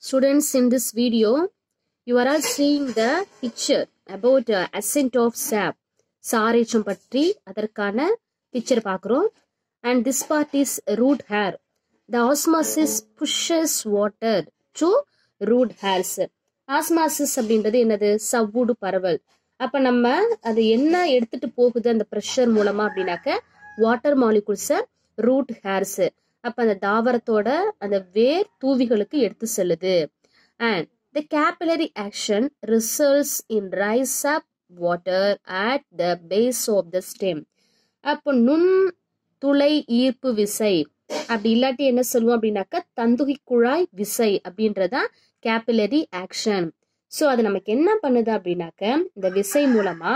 Students, in this video, you are all seeing the picture about uh, ascent of sap. சாரேச்சம் பற்றி அதற்கான picture பார்க்குறோம் and this part is root hair the osmosis pushes water to root hairs osmosis அப்படின்றது என்னது சவ்வூடு பரவல் அப்ப நம்ம அது என்ன எடுத்துட்டு போகுது அந்த ப்ரெஷர் மூலமா அப்படின்னாக்க வாட்டர் மாலிகுல்ஸை ரூட் ஹேர்ஸ் அப்ப அந்த தாவரத்தோட அந்த வேர் தூவிகளுக்கு எடுத்து செல்லுது and the capillary action results in rise up water at the base of the stem அப்போ நுண் துளை ஈர்ப்பு விசை அப்படி இல்லாட்டி என்ன சொல்லுவோம் அப்படின்னாக்கா தந்துகி குழாய் விசை அப்படின்றதான் கேபிலரி ஆக்ஷன் ஸோ அது நமக்கு என்ன பண்ணுது அப்படின்னாக்க இந்த விசை மூலமா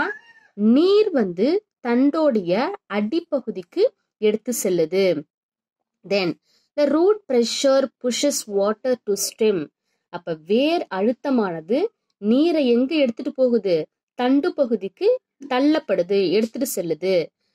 நீர் வந்து தண்டோடைய அடிப்பகுதிக்கு எடுத்து செல்லுது then the root pressure pushes water to stem அப்ப வேர் அழுத்தமானது நீரை எங்க எடுத்துட்டு போகுது தண்டு பகுதிக்கு தள்ளப்படுது எடுத்துட்டு செல்லுது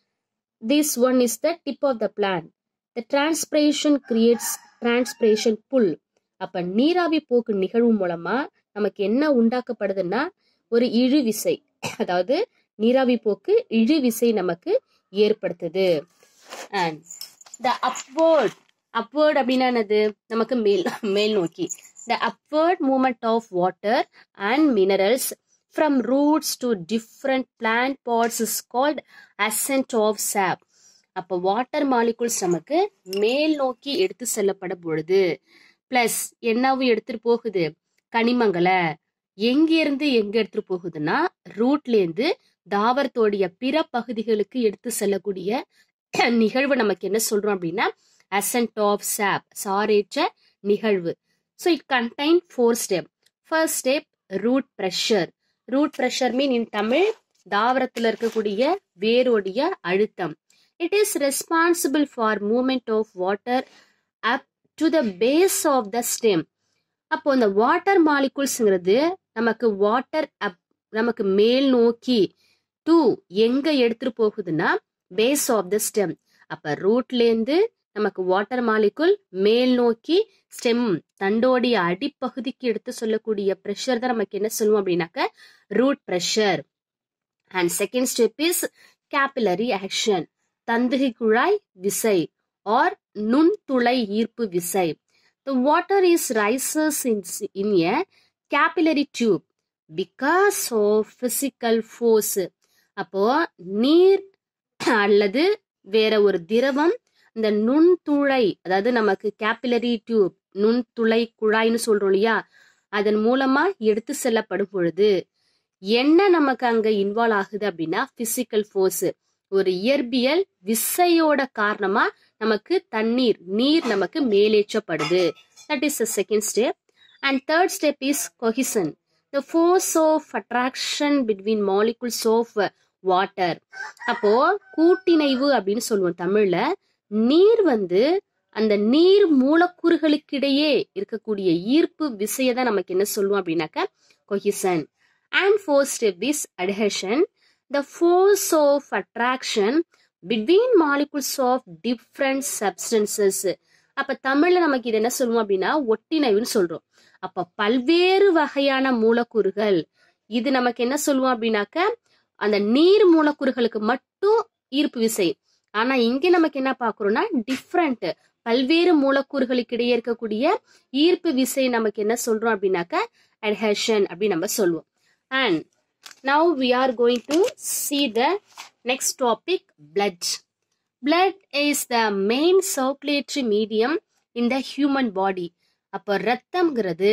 this one is the tip of the plant the transpiration creates transpiration pull அப்ப நீராவி போக்கு நிகழ்வு மூலமா நமக்கு என்ன உண்டாக்கப்படுதுன்னா ஒரு இழு விசை அதாவது நீராவி போக்கு இழு விசை நமக்கு ஏற்படுத்துது அண்ட் த அப்வர்ட் அப்வர்ட் அப்படின்னா என்னது நமக்கு மேல் மேல் நோக்கி the upward movement of water and minerals from roots to different plant parts is called ascent of sap அப்போ வாட்டர் மாலிகுல்ஸ் நமக்கு மேல் நோக்கி எடுத்து செல்லப்பட பொழுது பிளஸ் என்னவும் எடுத்துட்டு போகுது கனிமங்களை எங்கிருந்து எங்க எடுத்துட்டு போகுதுன்னா ரூட்ல இருந்து தாவரத்தோடைய பிற பகுதிகளுக்கு எடுத்து செல்லக்கூடிய நிகழ்வு நமக்கு என்ன சொல்றோம் அப்படின்னா அசென்ட் ஆஃப் சாப் சாரேற்ற நிகழ்வு so it contain four step first step root pressure root pressure mean in Tamil தாவரத்தில் இருக்கக்கூடிய வேரோடைய அழுத்தம் it is responsible for movement of water up to the base of the stem அப்போ இந்த வாட்டர் மாலிகுல்ஸ்ங்கிறது நமக்கு water அப் நமக்கு மேல் நோக்கி டு எங்க எடுத்துட்டு போகுதுன்னா பேஸ் ஆஃப் த ஸ்டெம் அப்ப ரூட்லேருந்து நமக்கு வாட்டர் மாலிகுல் மேல் நோக்கி ஸ்டெம் தண்டோடைய அடிப்பகுதிக்கு எடுத்து சொல்லக்கூடிய ப்ரெஷர் தான் நமக்கு என்ன சொல்லுவோம் அப்படின்னாக்க root pressure and second step is capillary action தந்துகை குழாய் விசை ஆர் நுண்துளை ஈர்ப்பு விசை the water is rises in in a capillary tube because of physical force அப்போ நீர் அல்லது வேற ஒரு திரவம் இந்த நுண்துளை அதாவது நமக்கு கேபிலரி டியூப் நுண்துளை குழாய்னு சொல்றோம் இல்லையா அதன் மூலமா எடுத்து செல்லப்படும் பொழுது என்ன நமக்கு அங்க இன்வால்வ் ஆகுது அப்படின்னா பிசிக்கல் ஃபோர்ஸ் ஒரு இயற்பியல் விசையோட காரணமா நமக்கு தண்ணீர் நீர் நமக்கு மேலேற்றப்படுது that is the second step and third step is cohesion the force of attraction between molecules of water அப்போ கூட்டிணைவு அப்படின்னு சொல்லுவோம் தமிழ்ல நீர் வந்து அந்த நீர் மூலக்கூறுகளுக்கிடையே இருக்கக்கூடிய ஈர்ப்பு விசையை தான் நமக்கு என்ன சொல்லுவோம் அப்படின்னாக்க cohesion and four step is adhesion the force of attraction between molecules of different substances அப்ப தமிழ்ல நமக்கு இது என்ன சொல்லுவோம் அப்படின்னா ஒட்டிணைவுன்னு சொல்றோம் அப்ப பல்வேறு வகையான மூலக்கூறுகள் இது நமக்கு என்ன சொல்லுவோம் அப்படின்னாக்க அந்த நீர் மூலக்கூறுகளுக்கு மட்டும் ஈர்ப்பு விசை ஆனா இங்க நமக்கு என்ன பாக்குறோம்னா டிஃப்ரெண்ட் பல்வேறு மூலக்கூறுகளுக்கு இடையே இருக்கக்கூடிய ஈர்ப்பு விசை நமக்கு என்ன சொல்றோம் அப்படின்னாக்க அட்ஹெஷன் அப்படின்னு நம்ம சொல்லுவோம் and now we are going to see the next topic blood blood is the main circulatory medium in the human body அப்போ ரத்தம்ங்கிறது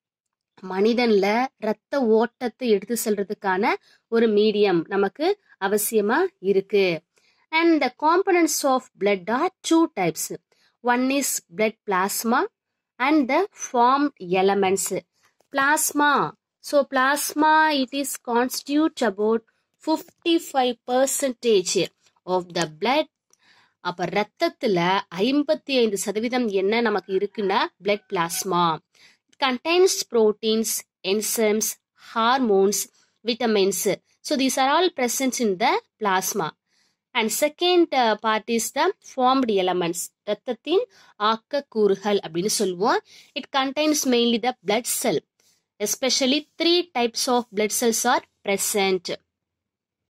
மனிதன்ல ரத்த ஓட்டத்தை எடுத்து செல்றதுக்கான ஒரு மீடியம் நமக்கு அவசியமா இருக்கு and the components of blood are two types one is blood plasma and the form elements plasma so plasma it is constitute about fifty five percentage of the blood அப்ப ரத்தத்துல ஐம்பத்தி ஐந்து சதவீதம் என்ன நமக்கு இருக்குன்னா blood plasma contains proteins, enzymes, hormones, vitamins. So these are all present in the plasma. And second part is the formed elements ரத்தத்தின் ஆக்க கூறுகள் அப்படின்னு சொல்லுவோம் it contains mainly the blood cell especially three types of blood cells are present